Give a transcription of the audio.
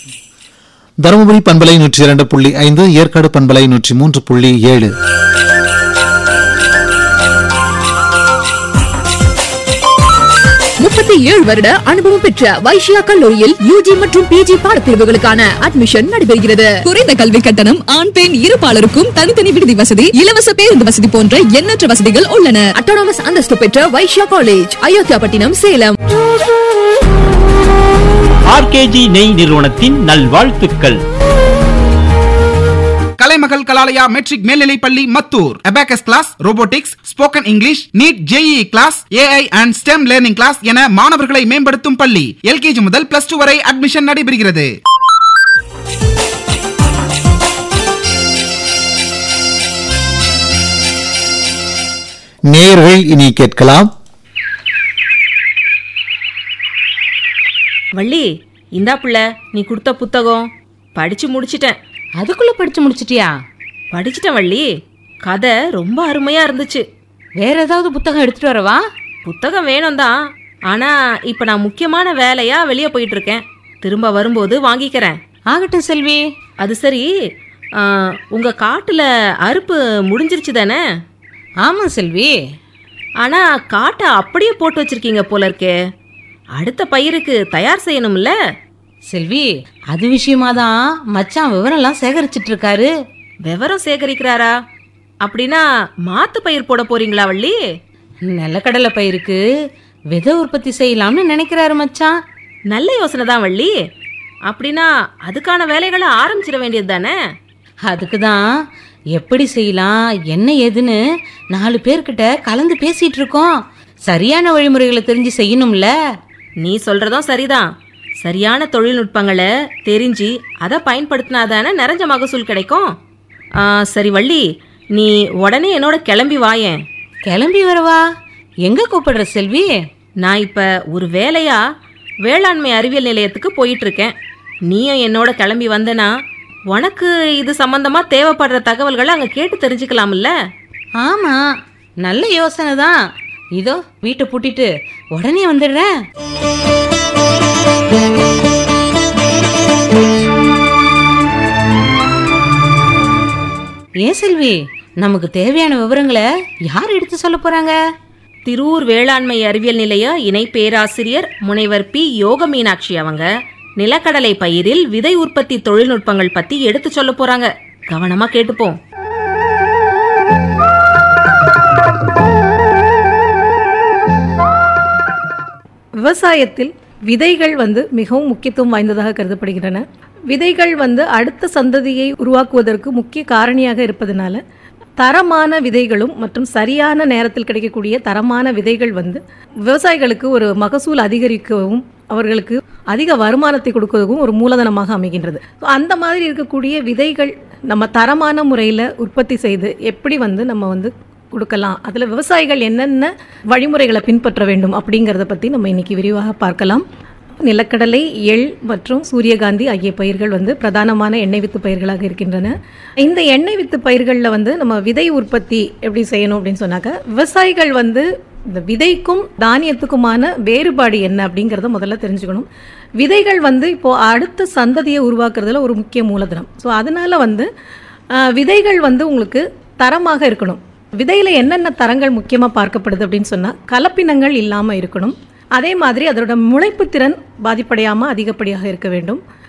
தருமபுரி பண்பலை நூற்றி இரண்டு புள்ளி ஐந்து ஏற்காடு பண்பலை நூற்றி மூன்று புள்ளி ஏழு முப்பத்தி ஏழு வருட அனுபவம் பெற்ற வைஷ்யா கல்லூரியில் யூஜி மற்றும் பிஜி பாடப்பிரிவுகளுக்கான அட்மிஷன் நடைபெறுகிறது குறைந்த கல்வி கட்டணம் ஆண் பெண் இருபாலருக்கும் தனித்தனி விடுதி வசதி இலவச பேருந்து வசதி போன்ற எண்ணற்ற வசதிகள் உள்ளன அட்டானமஸ் அந்தஸ்து பெற்ற வைஷ்யா காலேஜ் அயோத்தியாபட்டினம் சேலம் ஆர்கேஜி நெய் நிறுவனத்தின் நல்வாழ்த்துக்கள் கலைமகள் கலாலயா மெட்ரிக் மேல்நிலைப் பள்ளி Mathur abacus class robotics spoken English NEET JEE class AI and STEM learning class என மாணவர்களை மேம்படுத்தும் பள்ளி எல்கேஜி முதல் பிளஸ் டூ வரை அட்மிஷன் நடைபெறுகிறது நேயர்கள் இனி கேட்கலாம் வள்ளி இந்தா புள்ள நீ கொடுத்த புத்தகம் படிச்சு முடிச்சிட்டேன் அதுக்குள்ள படிச்சு முடிச்சிட்டியா படிச்சிட்டேன் வள்ளி கதை ரொம்ப அருமையா இருந்துச்சு வேற ஏதாவது புத்தகம் எடுத்துட்டு வரவா புத்தகம் வேணும் தான் ஆனா இப்ப நான் முக்கியமான வேலையா வெளியே போயிட்டு இருக்கேன் திரும்ப வரும்போது வாங்கிக்கிறேன் ஆகட்டும் செல்வி அது சரி ஆ, உங்க காட்டுல அறுப்பு முடிஞ்சிருச்சு தானே ஆமா செல்வி ஆனா காட்டை அப்படியே போட்டு வச்சிருக்கீங்க போல இருக்கே அடுத்த பயிருக்கு தயார் செய்யணும்ல செல்வி அது விஷயமா தான் மச்சான் விவரம்லாம் சேகரிச்சிட்டு இருக்காரு விவரம் சேகரிக்கிறாரா அப்படின்னா மாத்து பயிர் போட போறீங்களா வள்ளி நிலக்கடலை பயிருக்கு விதை உற்பத்தி செய்யலாம்னு நினைக்கிறாரு மச்சான் நல்ல யோசனை தான் வள்ளி அப்படின்னா அதுக்கான வேலைகளை ஆரம்பிச்சிட வேண்டியது தானே அதுக்கு தான் எப்படி செய்யலாம் என்ன ஏதுன்னு நாலு பேர்கிட்ட கலந்து பேசிட்டு இருக்கோம் சரியான வழிமுறைகளை தெரிஞ்சு செய்யணும்ல நீ சொல்றதும் சரிதான் சரியான தொழில்நுட்பங்களை தெரிஞ்சு அதை பயன்படுத்தினாதானே நிறைஞ்ச மகசூல் கிடைக்கும் ஆ, சரி வள்ளி நீ உடனே என்னோட கிளம்பி வாயேன் கிளம்பி வரவா எங்க கூப்பிடுற செல்வி நான் இப்ப ஒரு வேலையா வேளாண்மை அறிவியல் நிலையத்துக்கு போயிட்டு இருக்கேன் நீயும் என்னோட கிளம்பி வந்தனா உனக்கு இது சம்பந்தமா தேவைப்படுற தகவல்களை அங்க கேட்டு தெரிஞ்சுக்கலாம்ல ஆமா நல்ல யோசனை தான் இதோ வீட்டை பூட்டிட்டு உடனே வந்துடுறேன் ஏன் செல்வி நமக்கு தேவையான விவரங்களை யார் எடுத்து சொல்ல போறாங்க திருவூர் வேளாண்மை அறிவியல் நிலைய இணை பேராசிரியர் முனைவர் பி யோக மீனாட்சி அவங்க நிலக்கடலை பயிரில் விதை உற்பத்தி தொழில்நுட்பங்கள் பத்தி எடுத்து சொல்ல போறாங்க கவனமா கேட்டுப்போம் விவசாயத்தில் விதைகள் வந்து மிகவும் முக்கியத்துவம் வாய்ந்ததாக கருதப்படுகின்றன விதைகள் வந்து அடுத்த சந்ததியை உருவாக்குவதற்கு முக்கிய காரணியாக இருப்பதனால தரமான விதைகளும் மற்றும் சரியான நேரத்தில் கிடைக்கக்கூடிய தரமான விதைகள் வந்து விவசாயிகளுக்கு ஒரு மகசூல் அதிகரிக்கவும் அவர்களுக்கு அதிக வருமானத்தை கொடுக்கவும் ஒரு மூலதனமாக அமைகின்றது So, அந்த மாதிரி இருக்கக்கூடிய விதைகள் நம்ம தரமான முறையில் உற்பத்தி செய்து எப்படி வந்து நம்ம வந்து கொடுக்கலாம் அதில் விவசாயிகள் என்னென்ன வழிமுறைகளை பின்பற்ற வேண்டும் அப்படிங்கிறத பற்றி நம்ம இன்னைக்கு விரிவாக பார்க்கலாம் நிலக்கடலை எள் மற்றும் சூரியகாந்தி ஆகிய பயிர்கள் வந்து பிரதானமான எண்ணெய் வித்து பயிர்களாக இருக்கின்றன இந்த எண்ணெய் வித்து பயிர்களில் வந்து நம்ம விதை உற்பத்தி எப்படி செய்யணும் அப்படின்னு சொன்னாக்க விவசாயிகள் வந்து இந்த விதைக்கும் தானியத்துக்குமான வேறுபாடு என்ன அப்படிங்கிறத முதல்ல தெரிஞ்சுக்கணும் விதைகள் வந்து இப்போ அடுத்த சந்ததியை உருவாக்குறதுல ஒரு முக்கிய மூலதனம் ஸோ அதனால வந்து ஆஹ், விதைகள் வந்து உங்களுக்கு தரமாக இருக்கணும் விதையில் என்னென்ன தரங்கள் முக்கியமாக பார்க்கப்படுது அப்படின்னு சொன்னால் கலப்பினங்கள் இல்லாமல் இருக்கணும் அதே மாதிரி அதோட முளைப்பு திறன் பாதிப்படையாமல் அதிகப்படியாக இருக்க வேண்டும்